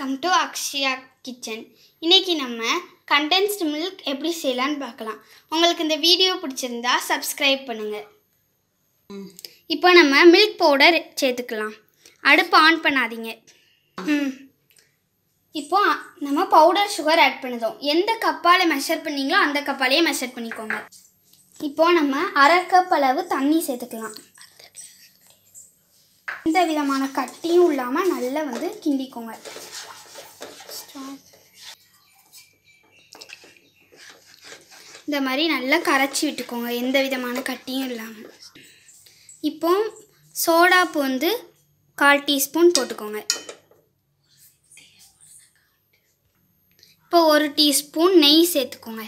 welcome to Akshaya kitchen இன்னைக்கு நம்ம condensed milk எப்படி செய்யலான்னு பார்க்கலாம் உங்களுக்கு இந்த வீடியோ பிடிச்சிருந்தா சப்ஸ்கிரைப் பண்ணுங்கள் இப்போ நம்ம மில்க் பவுடர் சேர்த்துக்கலாம் அடுப்பு ஆன் பண்ணாதீங்க ம் இப்போ நம்ம பவுடர் சுகர் ஆட் பண்ணுதோம் எந்த கப்பால் மெஷர் பண்ணீங்களோ அந்த கப்பாலேயே மெஷர் பண்ணிக்கோங்க இப்போ நம்ம அரை கப் அளவு தண்ணி சேர்த்துக்கலாம் எந்த விதமான கட்டியும் இல்லாமல் நல்லா வந்து கிண்டிக்கோங்க இந்த மாதிரி நல்லா கரைச்சி விட்டுக்கோங்க எந்த விதமான கட்டியும் இல்லாமல் இப்போ சோடாப்பு வந்து கால் டீஸ்பூன் போட்டுக்கோங்க இப்போ ஒரு டீஸ்பூன் நெய் சேர்த்துக்கோங்க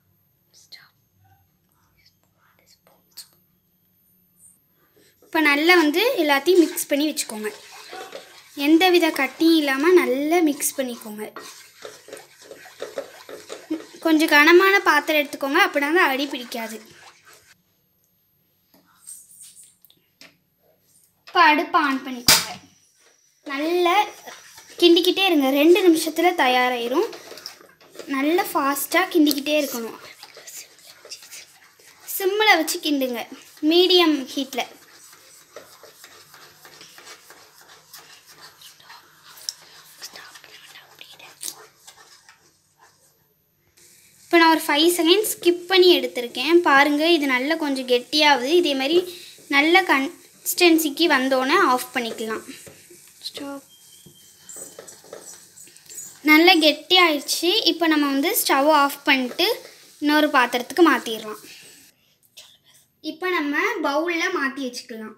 இப்போ நல்லா வந்து எல்லாத்தையும் மிக்ஸ் பண்ணி வச்சுக்கோங்க எந்த வித கட்டியும் இல்லாமல் நல்லா மிக்ஸ் பண்ணிக்கோங்க கொஞ்சம் கனமான பாத்திரம் எடுத்துக்கோங்க அப்படின்னா தான் அடி பிடிக்காது இப்போ அடுப்பை ஆன் பண்ணிக்கோங்க நல்லா கிண்டிக்கிட்டே இருங்க ரெண்டு நிமிஷத்தில் தயாராயிரும் நல்லா ஃபாஸ்ட்டாக கிண்டிக்கிட்டே இருக்கணும் சிம்மில் வச்சு கிண்டுங்க மீடியம் ஹீட்டில் இப்போ நான் ஒரு ஃபைவ் செகண்ட் ஸ்கிப் பண்ணி எடுத்திருக்கேன் பாருங்கள் இது நல்லா கொஞ்சம் கெட்டியாகுது இதே மாதிரி நல்ல கன்சிஸ்டன்சிக்கு வந்தோடனே ஆஃப் பண்ணிக்கலாம் ஸ்டாப் நல்லா கெட்டி ஆயிடுச்சு இப்போ நம்ம வந்து ஸ்டவ் ஆஃப் பண்ணிட்டு இன்னொரு பாத்திரத்துக்கு மாற்றிடலாம் இப்போ நம்ம பவுலில் மாற்றி வச்சுக்கலாம்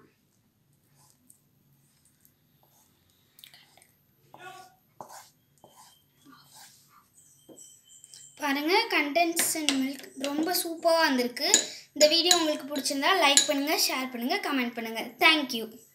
பாருங்கள் கண்டென்சன் மில்க் ரொம்ப சூப்பராக வந்திருக்கு இந்த வீடியோ உங்களுக்கு பிடிச்சிருந்தா லைக் பண்ணுங்கள் ஷேர் பண்ணுங்கள் கமெண்ட் பண்ணுங்கள் தேங்க்யூ